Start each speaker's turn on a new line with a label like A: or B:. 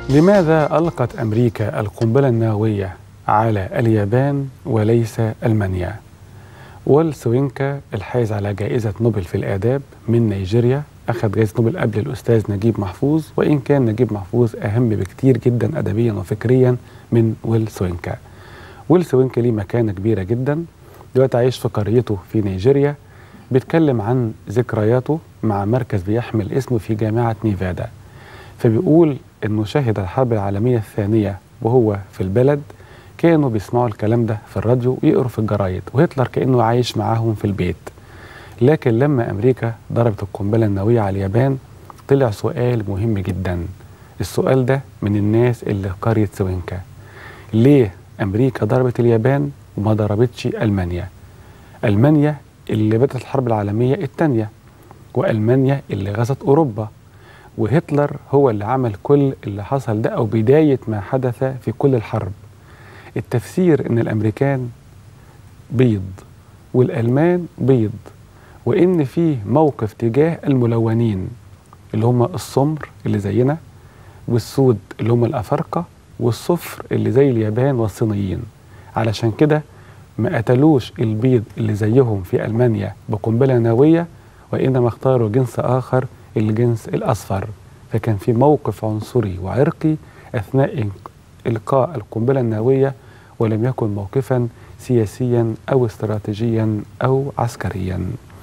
A: لماذا ألقت أمريكا القنبلة النووية على اليابان وليس ألمانيا؟ وول سوينكا الحائز على جائزة نوبل في الآداب من نيجيريا أخذ جائزة نوبل قبل الأستاذ نجيب محفوظ وإن كان نجيب محفوظ أهم بكتير جدا أدبيا وفكريا من ويل سوينكا ويل سوينكا ليه مكانة كبيرة جدا دلوقتي عايش في قريته في نيجيريا بيتكلم عن ذكرياته مع مركز بيحمل اسمه في جامعة نيفادا فبيقول انه شهد الحرب العالمية الثانية وهو في البلد كانوا بيسمعوا الكلام ده في الراديو ويقروا في الجرايد وهتلر كأنه عايش معاهم في البيت لكن لما أمريكا ضربت القنبلة النووية على اليابان طلع سؤال مهم جدا السؤال ده من الناس اللي في قرية سوينكا ليه أمريكا ضربت اليابان وما ضربتش ألمانيا ألمانيا اللي بدأت الحرب العالمية الثانية وألمانيا اللي غزت أوروبا وهتلر هو اللي عمل كل اللي حصل ده أو بداية ما حدث في كل الحرب التفسير ان الامريكان بيض والالمان بيض وان في موقف تجاه الملونين اللي هم السمر اللي زينا والسود اللي هم الافارقه والصفر اللي زي اليابان والصينيين علشان كده ما قتلوش البيض اللي زيهم في المانيا بقنبله نوويه وانما اختاروا جنس اخر الجنس الاصفر فكان في موقف عنصري وعرقي اثناء القاء القنبله النوويه ولم يكن موقفا سياسيا او استراتيجيا او عسكريا